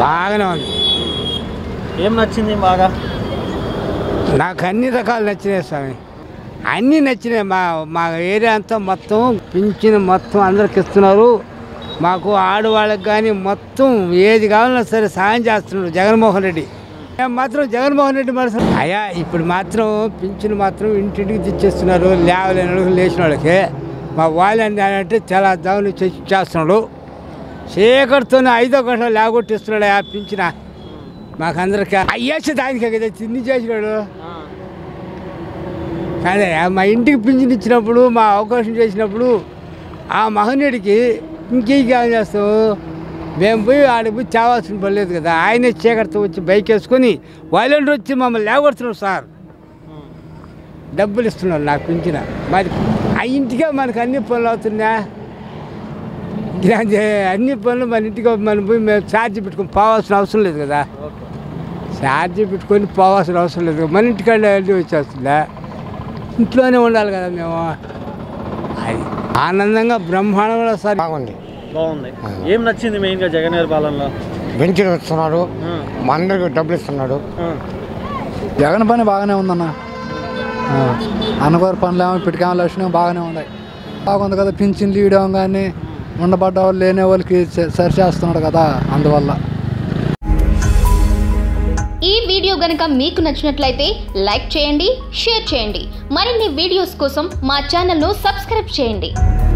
బాగానే ఉంది ఏం నచ్చింది బాగా నాకు అన్ని రకాలు నచ్చినాయి స్వామి అన్నీ నచ్చినాయి మా మా ఏరియా అంతా మొత్తం పింఛన్ మొత్తం అందరికి ఇస్తున్నారు మాకు ఆడవాళ్ళకి కానీ మొత్తం ఏది కావాలన్నా సరే సాయం చేస్తున్నాడు జగన్మోహన్ రెడ్డి మేము మాత్రం జగన్మోహన్ రెడ్డి మనసు అయ్యా ఇప్పుడు మాత్రం పింఛన్ మాత్రం ఇంటింటికి తెచ్చేస్తున్నారు లేవలేని వాళ్ళకి లేచిన వాళ్ళకి మా వాళ్ళని అంటే చాలా దావులు చేస్తున్నాడు చీకటితోనే ఐదో గంటలు లేగొట్టిస్తున్నాడు ఆ పింఛన మాకందరికి అయ్యేసి దానికే కదా తిండి చేసినాడు కానీ మా ఇంటికి పింఛన్ ఇచ్చినప్పుడు మా అవకాశం చేసినప్పుడు ఆ మహనీయుడికి ఇంకేం కావాలి చేస్తావు మేము పోయి ఆడికి పోయి చావాల్సిన పని లేదు కదా ఆయనే చీకటితో వచ్చి బైక్ వేసుకొని వాలంటీర్ వచ్చి మమ్మల్ని లేగొడుతున్నారు సార్ డబ్బులు ఇస్తున్నారు నాకు పింఛన మరి ఆ ఇంటికే మనకు అన్ని పనులు అవుతున్నా ఇలాంటి అన్ని పనులు మన ఇంటికి మనం పోయి మేము ఛార్జీ పెట్టుకొని పోవాల్సిన అవసరం లేదు కదా ఛార్జీ పెట్టుకొని పోవాల్సిన అవసరం లేదు కదా. మన ఇంటికాడ వెళ్ళి వచ్చేస్తుందా ఇంట్లోనే ఉండాలి కదా మేము అది ఆనందంగా బ్రహ్మాండంగా సార్ బాగుంది బాగుంది ఏం నచ్చింది మెయిన్గా జగన్ గారి పాలనలో పెన్షన్ ఇస్తున్నాడు ఆ, మా అందరికి డబ్బులు ఇస్తున్నాడు ఆ, జగన్ పని బాగానే ఉందన్న అన్నగారి పనులు ఏమో ఇప్పటికేమో లక్షణం బాగానే ఉన్నాయి బాగుంది కదా పింఛన్లు ఇవ్వడం కానీ ఉండబడ్డ వాళ్ళు లేని వాళ్ళకి స- సరి చేస్తున్నాడు కదా అందువల్ల ఈ వీడియో గనుక మీకు నచ్చినట్లయితే లైక్ చేయండి షేర్ చేయండి మరిన్ని వీడియోస్ కోసం మా ఛానల్ను సబ్స్క్రైబ్ చేయండి